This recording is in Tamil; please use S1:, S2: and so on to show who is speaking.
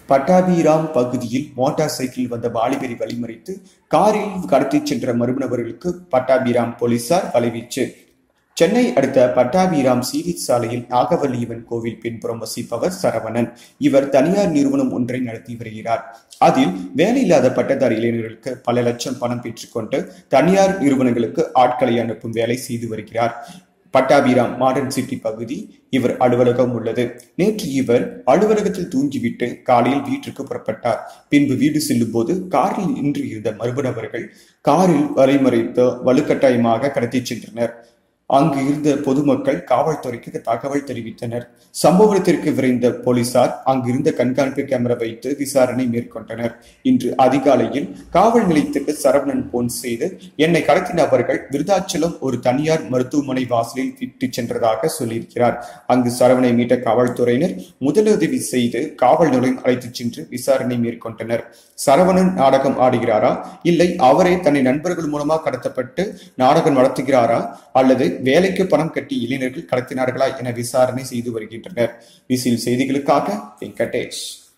S1: பட்டாபிராம் பகுதியில் மோட்டார் சைக்கிள் வந்த வாலிபரை வழிமறித்து காரில் கடத்திச் சென்ற மர்ம நபர்களுக்கு பட்டாபிராம் போலீசார் வலைவீச்சு சென்னை அடுத்த பட்டாபிராம் சீரி சாலையில் நாகவல்லியவன் கோவில் பின்புறம் வசிப்பவர் சரவணன் இவர் தனியார் நிறுவனம் ஒன்றை நடத்தி வருகிறார் அதில் வேலையில்லாத பட்டதாரி இளைஞர்களுக்கு பல லட்சம் பணம் பெற்றுக்கொண்டு தனியார் நிறுவனங்களுக்கு ஆட்களை அனுப்பும் வேலை செய்து வருகிறார் பட்டாபிராம் மாடர்ன் சிட்டி பகுதி இவர் அலுவலகம் உள்ளது நேற்று இவர் அலுவலகத்தில் தூங்கிவிட்டு காலையில் வீட்டிற்கு புறப்பட்டார் பின்பு வீடு செல்லும் போது காரில் நின்று இருந்த மர்ம நபர்கள் காரில் வலைமறைத்து வலுக்கட்டாயமாக கடத்திச் சென்றனர் அங்கு இருந்த பொதுமக்கள் காவல்துறைக்கு தகவல் தெரிவித்தனர் சம்பவத்திற்கு விரைந்த போலீசார் அங்கிருந்த கண்காணிப்பு கேமரா வைத்து விசாரணை மேற்கொண்டனர் இன்று அதிகாலையில் காவல் நிலையத்துக்கு சரவணன் போன் செய்து என்னை கடத்தின அவர்கள் விருதாச்சலம் ஒரு தனியார் மருத்துவமனை வாசலில் விட்டு சென்றதாக சொல்லியிருக்கிறார் அங்கு சரவணை மீட்ட காவல்துறையினர் முதலுதவி செய்து காவல் நிலையம் அழைத்துச் சென்று விசாரணை மேற்கொண்டனர் சரவணன் நாடகம் ஆடுகிறாரா இல்லை அவரே தன்னை நண்பர்கள் மூலமா கடத்தப்பட்டு நாடகம் நடத்துகிறாரா அல்லது வேலைக்கு பணம் கட்டி இளைஞர்கள் கடத்தினார்களா என விசாரணை செய்து வருகின்றனர் விசில் செய்திகளுக்காக வெங்கடேஷ்